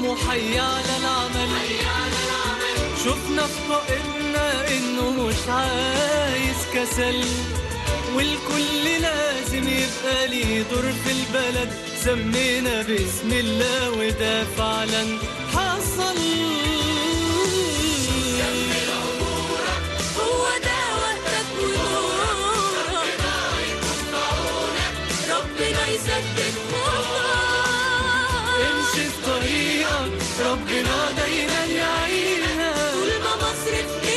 وحي على العمل شفنا في قائدنا انه مش عايز كسل والكل لازم يبقى ليه دور في البلد سمينا باسم الله وده فعلا حصل هو ده وقتك ونورك ربنا يسدد خطاك امشي في طريقك ربنا دايما يعينك طول ما مصر في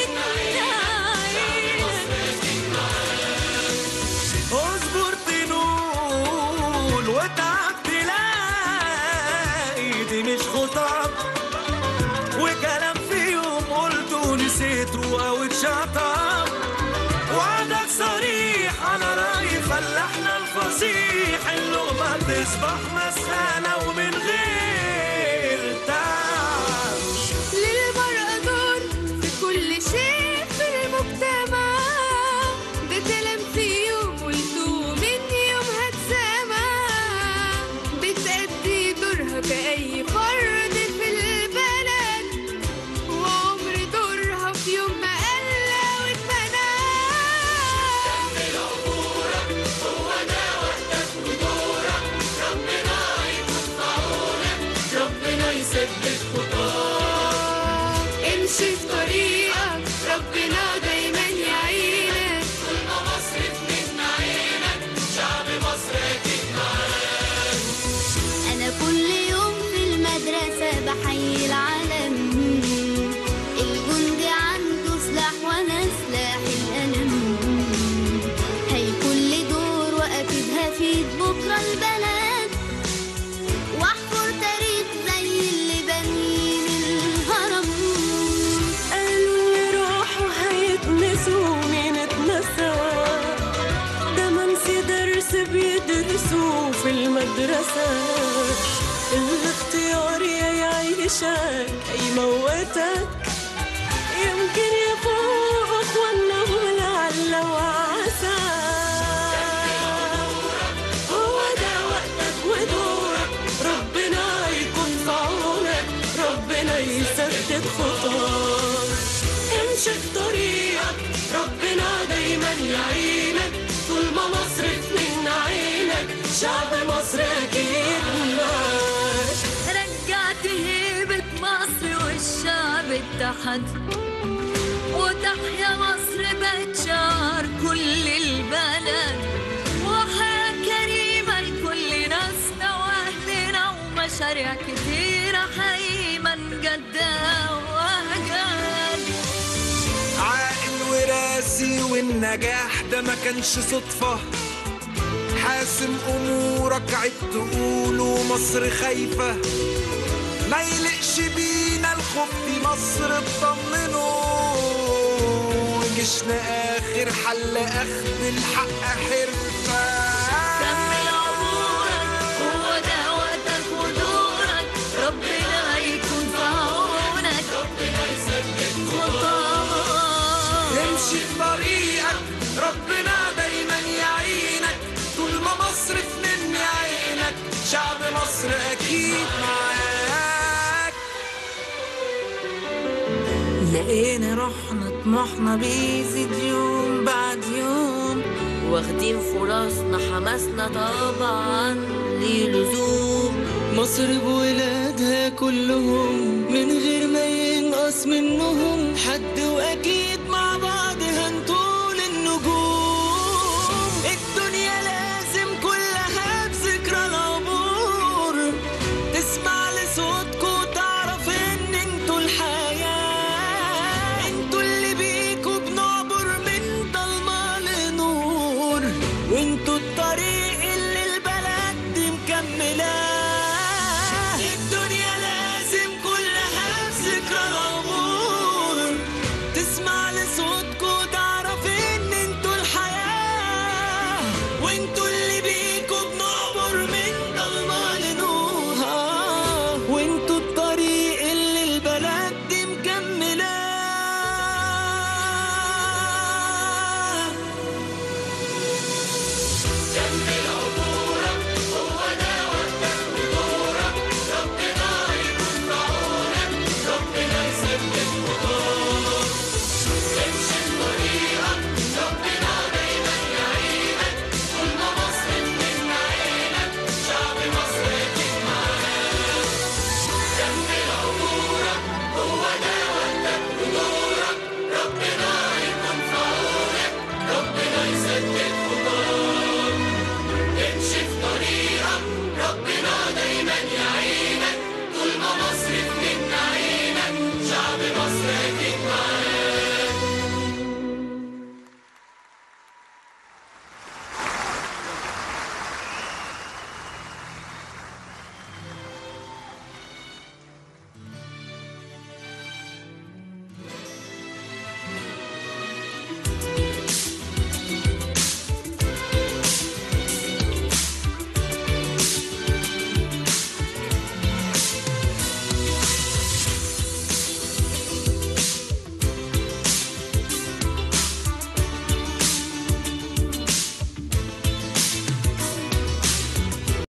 اصبر تنول وتعب تلاقي دي مش خطب وكلام في يوم قلته نسيته او اتشطب وعدك صريح على رأي فلاحنا الفصيح اللقمة تصبح مسخنة ومن غير تعب للمرأة دور في كل شيء في المجتمع ده كلام في يوم قلته من يومها اتسمع بتأدي دورها كأي فرد في البلد وعمر دورها في يوم ما قل واتمنع ربنا يسدد خطاك امشي في طريقك ربنا دايما يعينك طول ما مصر في عينك شعب مصر اكيد أنا كل يوم في المدرسة بحيي العلم الجندي عنده سلاح وأنا سلاح القلم هي كل دور وأكيد هفيد بكرة البلد وأحفر تاريخ زي اللي بنين الهرم قالوا اللي راحوا هيتنسوا مين اتنسى ده منسي درس بيدرسوه في المدرسة الاختيار يا يعيشك أي موتك يمكن يفوق اخوانا ولعل وعسى هو ده وقتك ودورك ربنا يكون في عونك ربنا يسدد خطاك امشي في طريقك ربنا دايما يعينك طول ما مصر من عينك شعب مصر اكيد معاك رجعت هيبة مصر والشعب اتحد وتحيا مصر بقت شعار كل البلد وحياة كريمة لكل ناسنا وأهلنا ومشاريع كتيرة حقيقة جدة وهجان عاقل وراسي والنجاح ده ما كانش صدفة حاسم أمورك عيب تقوله مصر خايفة ما يلقش بينا الخوف في مصر اطمنوا جيشنا آخر حل أخذ الحق حرفة كمل عمرك هو ده وقتك ودورك ربنا يكون في عونك ربنا يسدد خطاك امشي في طريقك ربنا دايما يعينك طول ما مصر في من عينك شعب مصر اكيد معاك لقينا روحنا طموحنا بيزيد يوم بعد يوم واخدين فرصنا حماسنا طبعا ليه لزوم مصر بولادها كلهم من غير ما ينقص منهم حد واكيد